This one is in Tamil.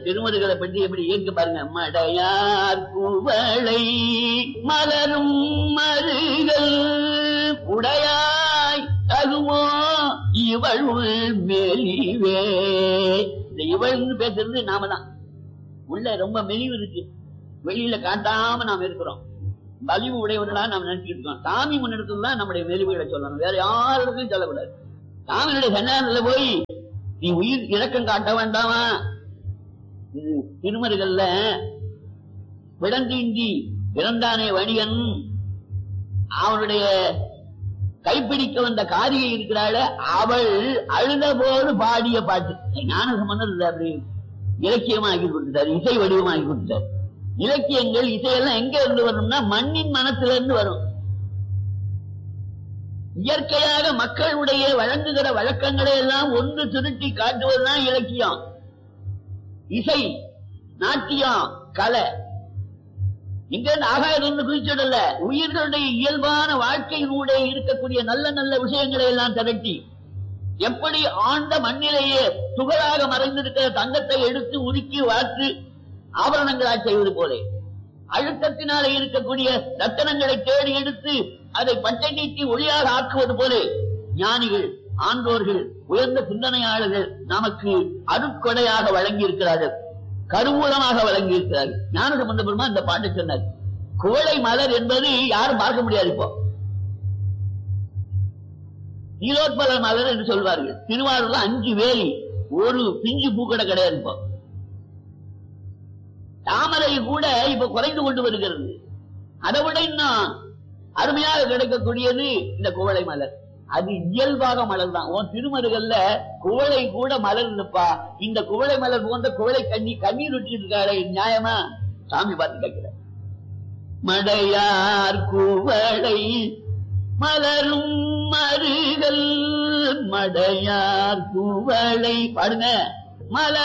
திருமருகளை பற்றி எப்படி இயற்க பாருங்க மடையார் குவளை மலரும் மருகள் உடையாய் தகுமோ இவள் மெலிவே இந்த இவள்னு பேசுறது நாம தான் உள்ள ரொம்ப மெலிவு இருக்கு வெளியில காட்டாம நாம் இருக்கிறோம் வலிவு உடையவர்களா நாம் நினைச்சுட்டு இருக்கோம் சாமி முன்னெடுத்து தான் நம்முடைய மெலிவுகளை சொல்லணும் வேற யாருக்கும் சொல்லக்கூடாது சாமியுடைய சன்னாரத்துல போய் நீ உயிர் இறக்கம் காட்ட வேண்டாமா இது திருமருகல்ல விடந்தீண்டி பிறந்தானே வணிகன் அவனுடைய கைப்பிடிக்க வந்த காரியை இருக்கிறாள் அவள் அழுத போது பாடிய பாட்டு ஞான சம்பந்தம் இல்லை அப்படி இலக்கியமாக்கி கொடுத்தார் இசை வடிவமாக்கி கொடுத்தார் இலக்கியங்கள் இசையெல்லாம் எங்க இருந்து வரணும்னா மண்ணின் மனத்துல இருந்து வரும் இயற்கையாக மக்களுடைய வழங்குகிற வழக்கங்களை எல்லாம் ஒன்று திருட்டி காட்டுவதுதான் இலக்கியம் இசை நாட்டியம் கலை இங்க இருந்து ஆகாயம் குறிச்சிடல உயிர்களுடைய இயல்பான வாழ்க்கையினுடைய இருக்கக்கூடிய நல்ல நல்ல விஷயங்களை எல்லாம் திரட்டி எப்படி ஆண்ட மண்ணிலேயே துகளாக மறைந்திருக்கிற தங்கத்தை எடுத்து உருக்கி வார்த்து ஆபரணங்களாக செய்வது போலே அழுத்தத்தினாலே இருக்கக்கூடிய ரத்தனங்களை தேடி எடுத்து அதை பட்டை நீட்டி ஒளியாக ஆக்குவது போலே ஞானிகள் ஆண்டோர்கள் உயர்ந்த சிந்தனையாளர்கள் நமக்கு அருட்கொடையாக வழங்கி இருக்கிறார்கள் கருவூலமாக வழங்கி இருக்கிறார்கள் ஞான சம்பந்த பெருமா இந்த பாட்டு சொன்னார் குவளை மலர் என்பது யாரும் பார்க்க முடியாது இப்போ நீலோத்பல மலர் என்று சொல்வார்கள் திருவாரூர்ல அஞ்சு வேலி ஒரு பிஞ்சு பூக்கடை கிடையாது இப்போ தாமரை கூட இப்ப குறைந்து கொண்டு வருகிறது அதை விட இன்னும் அருமையாக கிடைக்கக்கூடியது இந்த குவளை மலர் அது இயல்பாக மலர் தான் உன் திருமருகல்ல குவளை கூட மலர் இருப்பா இந்த குவளை மலர் போன்ற குவளை கண்ணி கண்ணீர் விட்டு இருக்காரு நியாயமா சாமி பார்த்து கேட்கிற மடையார் குவளை மலரும் மருகல் மடையார் குவளை பாடுங்க மலர்